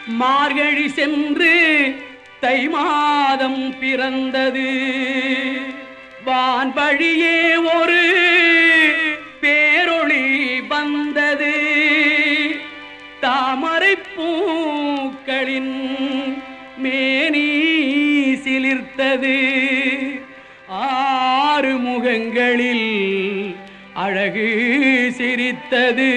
மார்கழி சென்று தை மாதம் பிறந்தது வான்பழியே ஒரு பேரொளி வந்தது தாமரை பூக்களின் மேனி சிலிர்த்தது ஆறு முகங்களில் அழகு சிரித்தது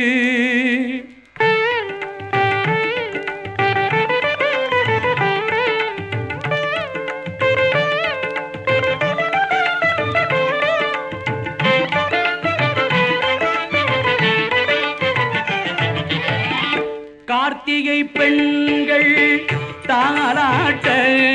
கார்த்திகை பெண்கள் தாராட்ட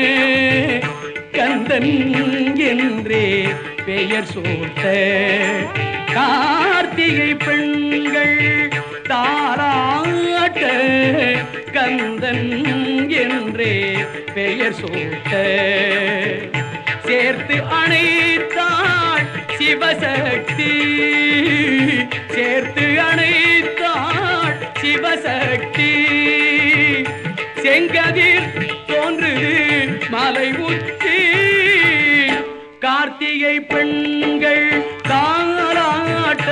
கந்தன் என்றே பெயர் சூட்ட கார்த்திகை பெண்கள் தாராட்ட கந்தன் என்றே பெயர் சூட்ட சேர்த்து அணைத்தாள் சிவசக்தி சேர்த்து அணைத்தாள் சிவசக்தி செங்கதிர் தோன்றுது மலை உச்சி கார்த்திகை பெண்கள் தாராட்ட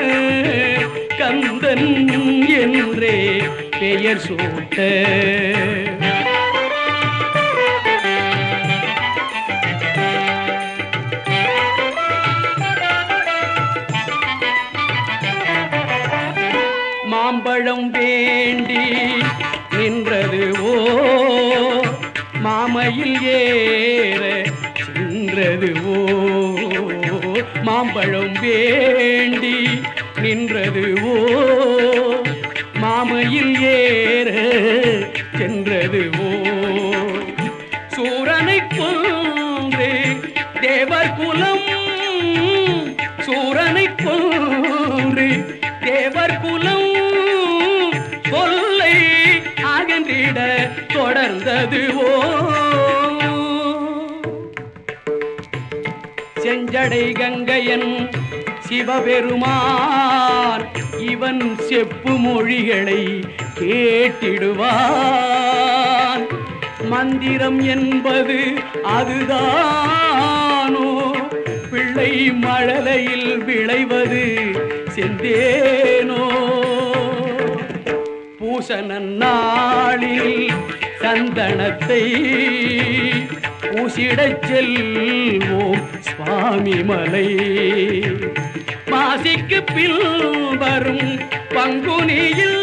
கந்தன் என்றே பெயர் சூட்ட மாம்பழம் வேண்டி நின்றது ஓ மாமையில் ஏற சென்றது ஓ மாம்பழம் வேண்டி நின்றது ஓ மாமையில் ஏற சென்றது ஓ சூரனை கொன்று தேவர் குலம் சூரனை கொன்று தேவர் குலம் கொல்லை அகன்றிட தொடர்ந்தது ஓ செஞ்சடை கங்கையன் சிவபெருமான் இவன் செப்பு மொழிகளை கேட்டிடுவான் மந்திரம் என்பது அதுதானோ பிள்ளை மழலையில் விளைவது செந்தேனோ பூசண நாளில் சந்தனத்தை பூசிடச் செல்வோம் சுவாமி மலை மாசிக்கு பின் வரும் பங்குனியில்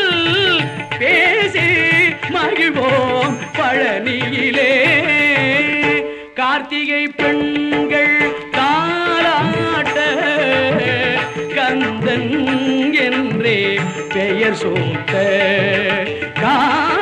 பேசி மகிழ்வோம் பழனியிலே கார்த்திகை பெண்கள் தாராட்ட கந்தன் என்றே பெயர் சூட்ட கா